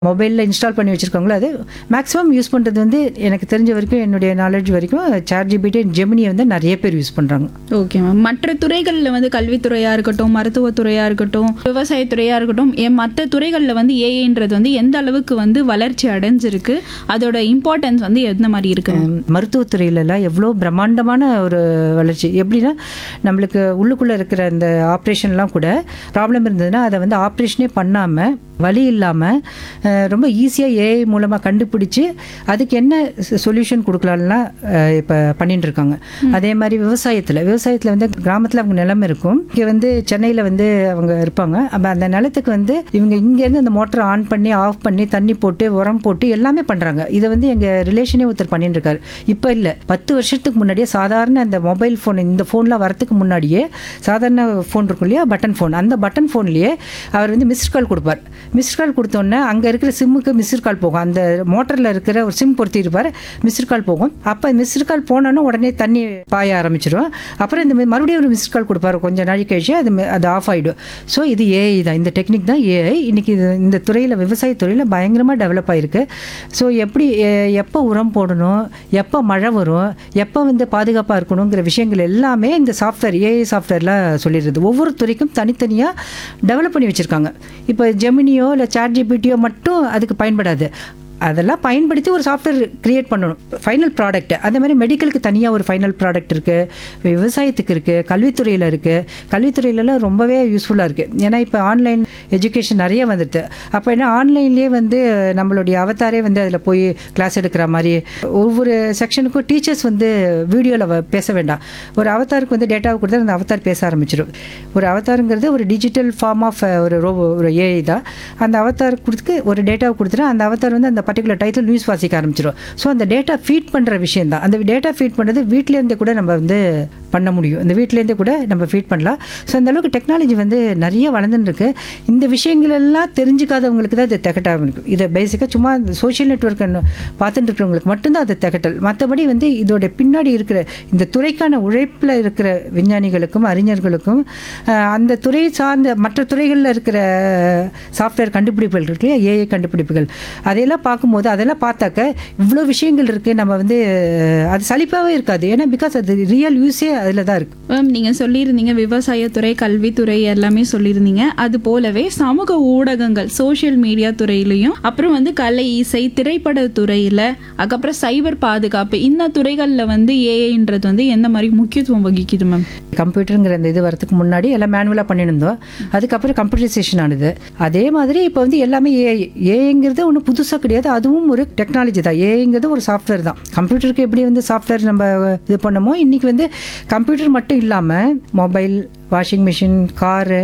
மொபைலில் இன்ஸ்டால் பண்ணி வச்சுருக்காங்களோ அது மேக்ஸிமம் யூஸ் பண்ணுறது வந்து எனக்கு தெரிஞ்ச வரைக்கும் என்னுடைய நாலேஜ் வரைக்கும் சாட் ஜிபிடி ஜெமினியை வந்து நிறைய பேர் யூஸ் பண்ணுறாங்க ஓகே மேம் மற்ற துறைகளில் வந்து கல்வித்துறையாக இருக்கட்டும் மருத்துவத்துறையாக இருக்கட்டும் விவசாயத்துறையாக இருக்கட்டும் என் மற்ற துறைகளில் வந்து ஏஐன்றது வந்து எந்த அளவுக்கு வந்து வளர்ச்சி அடைஞ்சிருக்கு அதோட இம்பார்ட்டன்ஸ் வந்து எந்த மாதிரி இருக்கு மருத்துவத்துறையிலலாம் எவ்வளோ பிரம்மாண்டமான ஒரு வளர்ச்சி எப்படின்னா நம்மளுக்கு உள்ளுக்குள்ளே இருக்கிற அந்த ஆப்ரேஷன்லாம் கூட ப்ராப்ளம் இருந்ததுன்னா அதை வந்து ஆப்ரேஷனே பண்ணாமல் வலி இல்லாமல் ரொம்ப ஈஸியாக ஏஐ மூலமாக கண்டுபிடிச்சி அதுக்கு என்ன சொல்யூஷன் கொடுக்கலாம்லாம் இப்போ பண்ணிட்டு இருக்காங்க அதே மாதிரி விவசாயத்தில் விவசாயத்தில் வந்து கிராமத்தில் அவங்க நிலம் இருக்கும் இங்கே வந்து சென்னையில் வந்து அவங்க இருப்பாங்க அப்போ அந்த நிலத்துக்கு வந்து இவங்க இங்கேருந்து அந்த மோட்டரை ஆன் பண்ணி ஆஃப் பண்ணி தண்ணி போட்டு உரம் போட்டு எல்லாமே பண்ணுறாங்க இதை வந்து எங்கள் ரிலேஷனே ஒருத்தர் பண்ணிட்டு இருக்காரு இப்போ இல்லை பத்து வருஷத்துக்கு முன்னாடியே சாதாரண அந்த மொபைல் ஃபோன் இந்த ஃபோன்லாம் வரத்துக்கு முன்னாடியே சாதாரண ஃபோன் இருக்கும் இல்லையா பட்டன் ஃபோன் அந்த பட்டன் ஃபோன்லேயே அவர் வந்து மிஸ்ட் கால் கொடுப்பார் மிஸ்ட் கால் கொடுத்தோன்னே அங்கே இருக்கிற சிம்முக்கு மிஸ்ட் கால் போகும் அந்த மோட்டரில் இருக்கிற ஒரு சிம் பொருத்தி இருப்பார் மிஸ்ட் கால் போகும் அப்போ மிஸ்ட் கால் போனோன்னே உடனே தண்ணி பாய ஆரம்பிச்சிடும் அப்புறம் இந்த மாதிரி மறுபடியும் ஒரு மிஸ்ட் கால் கொடுப்பாரு கொஞ்சம் நாளைக்கு கழிச்சு அது ம- அது ஆஃப் ஆகிடும் ஸோ இது ஏஐ தான் இந்த டெக்னிக் தான் ஏஐ இன்னைக்கு இது இந்த துறையில் விவசாய துறையில் பயங்கரமாக டெவலப் ஆகிருக்கு ஸோ எப்படி எ- எப்போ உரம் போடணும் எப்போ மழை வரும் எப்போ வந்து பாதுகாப்பாக இருக்கணுங்கிற விஷயங்கள் எல்லாமே இந்த சாஃப்ட்வேர் ஏஐ சாஃப்ட்வேரில் சொல்லிடுது ஒவ்வொரு துறைக்கும் தனித்தனியாக டெவலப் பண்ணி வச்சுருக்காங்க இப்போ ஜெமினியோ இல்லை சாட் ஜிபிடியோ மட்டும் அதுக்கு பயன்படாது அதெல்லாம் பயன்படுத்தி ஒரு சாஃப்ட்வேர் கிரியேட் பண்ணணும் ஃபைனல் ப்ராடக்ட் அதே மாதிரி மெடிக்கலுக்கு தனியாக ஒரு ஃபைனல் ப்ராடக்ட் இருக்குது விவசாயத்துக்கு இருக்குது கல்வித்துறையில் இருக்குது கல்வித்துறையிலலாம் ரொம்பவே யூஸ்ஃபுல்லாக இருக்குது ஏன்னா இப்போ ஆன்லைன் எஜுகேஷன் நிறைய வந்துடுது அப்போ என்ன ஆன்லைன்லேயே வந்து நம்மளுடைய அவதாரே வந்து அதில் போய் கிளாஸ் எடுக்கிற மாதிரி ஒவ்வொரு செக்ஷனுக்கும் டீச்சர்ஸ் வந்து வீடியோவில் பேச வேண்டாம் ஒரு அவதாருக்கு வந்து டேட்டாவை கொடுத்தா அந்த அவதார் பேச ஆரம்பிச்சிடும் ஒரு அவதாருங்கிறது ஒரு டிஜிட்டல் ஃபார்ம் ஆஃப் ஒரு ரோபோ ஒரு ஏஐ தான் அந்த அவதார் கொடுத்து ஒரு டேட்டாவை கொடுத்துட்டு அந்த அவதார் வந்து அந்த பர்டிகுலர் டைட்டில் நியூஸ் வாசிக்க ஆரம்பிச்சிடும் ஸோ அந்த டேட்டா ஃபீட் பண்ணுற விஷயம் தான் அந்த டேட்டா ஃபீட் பண்ணுறது வீட்டிலேருந்தே கூட நம்ம வந்து பண்ண முடியும் இந்த வீட்டிலேருந்தே கூட நம்ம ஃபீட் பண்ணலாம் ஸோ அந்த அளவுக்கு டெக்னாலஜி வந்து நிறைய வளர்ந்துன்னு இருக்கு இந்த விஷயங்கள் எல்லாம் தெரிஞ்சுக்காதவங்களுக்கு தான் இது திகட்டாக இருக்கும் இதை பேசிக்காக சும்மா இந்த சோஷியல் நெட்ஒர்க் பார்த்துட்டு இருக்கிறவங்களுக்கு மட்டும்தான் அது திகட்டல் மற்றபடி வந்து இதோட பின்னாடி இருக்கிற இந்த துறைக்கான உழைப்பில் இருக்கிற விஞ்ஞானிகளுக்கும் அறிஞர்களுக்கும் அஹ், அந்த துறை சார்ந்த மற்ற துறைகளில் இருக்கிற சாஃப்ட்வேர் கண்டுபிடிப்புகள் இருக்கு இல்லையா ஏஐ கண்டுபிடிப்புகள் அதையெல்லாம் பார்க்கும்போது அதெல்லாம் பார்த்தாக்க இவ்வளோ விஷயங்கள் இருக்குது நம்ம வந்து அஹ், அது சலிப்பாகவே இருக்காது ஏன்னா பிகாஸ் அது ரியல் யூஸே அதில் தான் இருக்குது மேம் நீங்கள் சொல்லியிருந்தீங்க விவசாயத்துறை கல்வித்துறை எல்லாமே சொல்லியிருந்தீங்க அது போலவே சமூக ஊடகங்கள் சோஷியல் மீடியா துறையிலையும் அப்புறம் வந்து கலை இசை திரைப்பட துறையில் அதுக்கப்புறம் சைபர் பாதுகாப்பு இந்த துறைகளில் வந்து ஏஐன்றது வந்து எந்த மாதிரி முக்கியத்துவம் வகிக்குது மேம் கம்ப்யூட்டருங்கிற அந்த இது வரதுக்கு முன்னாடி எல்லாம் மேனுவலாக பண்ணியிருந்தோம் அதுக்கப்புறம் கம்ப்யூட்டரைசேஷன் ஆனது அதே மாதிரி இப்போ வந்து எல்லாமே ஏஐ ஏஐங்கிறது ஒன்றும் புதுசாக கிடையாது அதுவும் ஒரு டெக்னாலஜி தான் ஏஐங்கிறது ஒரு சாஃப்ட்வேர் தான் கம்ப்யூட்டருக்கு எப்படி வந்து சாஃப்ட்வேர் நம்ம இது பண்ணமோ இன்றைக்கி வந்து கம்ப்யூட்டர் மட்டும் இல்லாமல் mobile washing machine car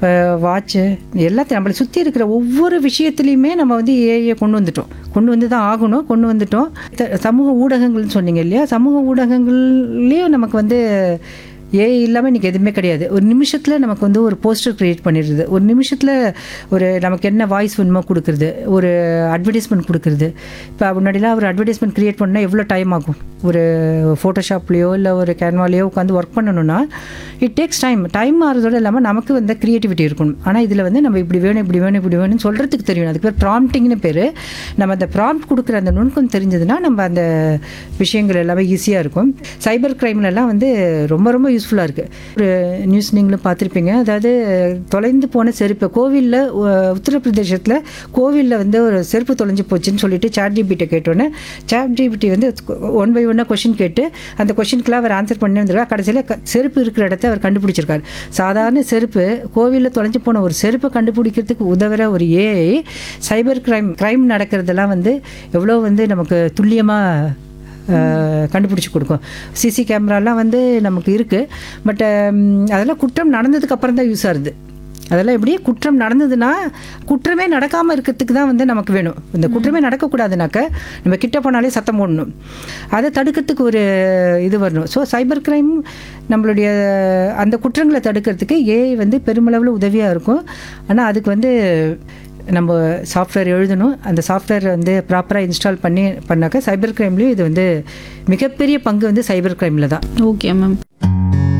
watch எல்லாத்தையும் நம்மளை சுற்றி இருக்கிற ஒவ்வொரு விஷயத்துலையுமே நம்ம வந்து ஏஐயை கொண்டு வந்துட்டோம் கொண்டு வந்து தான் ஆகணும் கொண்டு வந்துட்டோம் த- சமூக ஊடகங்கள்னு சொன்னீங்க இல்லையா சமூக ஊடகங்கள்லேயும் நமக்கு வந்து ஏஐ இல்லாமல் இன்றைக்கி எதுவுமே கிடையாது ஒரு நிமிஷத்தில் நமக்கு வந்து ஒரு போஸ்டர் க்ரியேட் பண்ணிடுது ஒரு நிமிஷத்தில் ஒரு நமக்கு என்ன வாய்ஸ் வேணுமோ கொடுக்குறது ஒரு அட்வர்டைஸ்மெண்ட் கொடுக்குறது இப்போ முன்னாடிலாம் ஒரு அட்வர்டைஸ்மெண்ட் க்ரியேட் பண்ணால் எவ்வளோ டைம் ஆகும் ஒரு ஃபோட்டோஷாப்லேயோ இல்லை ஒரு கேன்வாலேயோ உட்காந்து ஒர்க் பண்ணணும்னா இட் டேக்ஸ் டைம் டைம் மாறதோடு இல்லாமல் நமக்கு வந்து க்ரியேட்டிவிட்டி இருக்கணும் ஆனால் இதில் வந்து நம்ம இப்படி வேணும் இப்படி வேணும் இப்படி வேணும்னு சொல்கிறதுக்கு தெரியும் அதுக்கு பேர் ப்ராம்ப்டிங்னு பேர் நம்ம அந்த ப்ராம்ப்ட் கொடுக்குற அந்த நுணுக்கம் தெரிஞ்சதுன்னா நம்ம அந்த விஷயங்கள் எல்லாமே ஈஸியாக இருக்கும் சைபர் கிரைம்லலாம் வந்து ரொம்ப ரொம்ப யூஸ்ஃபுல்லாக இருக்குது ஒரு நியூஸ் நீங்களும் பார்த்துருப்பீங்க அதாவது தொலைந்து போன செருப்பு கோவிலில் உத்தரப்பிரதேசத்தில் கோவிலில் வந்து ஒரு செருப்பு தொலைஞ்சு போச்சுன்னு சொல்லிட்டு சாட் ஜிபிட்ட கேட்டோன்னே சாட் ஜிபிடி வந்து ஒன் பை ஒன்னாக கொஷின் கேட்டு அந்த கொஷினுக்குலாம் அவர் ஆன்சர் பண்ணி வந்துருக்கார் கடைசியில் க- செருப்பு இருக்கிற இடத்த அவர் கண்டுபிடிச்சிருக்காரு சாதாரண செருப்பு கோவிலில் தொலைஞ்சு போன ஒரு செருப்பை கண்டுபிடிக்கிறதுக்கு உதவுற ஒரு ஏஐ சைபர் கிரைம் கிரைம் நடக்கிறதெல்லாம் வந்து எவ்வளோ வந்து நமக்கு துல்லியமாக அஹ், கண்டுபிடிச்சி கொடுக்கும் சிசி கேமராலாம் வந்து நமக்கு இருக்குது பட் அதெல்லாம் குற்றம் நடந்ததுக்கு அப்புறம் தான் யூஸ் ஆகுது அதெல்லாம் எப்படி குற்றம் நடந்ததுன்னா குற்றமே நடக்காமல் இருக்கிறதுக்கு தான் வந்து நமக்கு வேணும் இந்த குற்றமே நடக்கக்கூடாதுனாக்க நம்ம கிட்ட போனாலே சத்தம் போடணும் அதை தடுக்கிறதுக்கு ஒரு இது வரணும் ஸோ சைபர் கிரைம் நம்மளுடைய அந்த குற்றங்களை தடுக்கிறதுக்கு ஏஐ வந்து பெருமளவில் உதவியாக இருக்கும் ஆனால் அதுக்கு வந்து நம்ம சாஃப்ட்வேர் எழுதணும் அந்த சாஃப்ட்வேர் வந்து ப்ராப்பராக இன்ஸ்டால் பண்ணி பண்ணாக்க சைபர் கிரைம்லேயும் இது வந்து மிகப்பெரிய பங்கு வந்து சைபர் கிரைமில் தான் ஓகே மேம்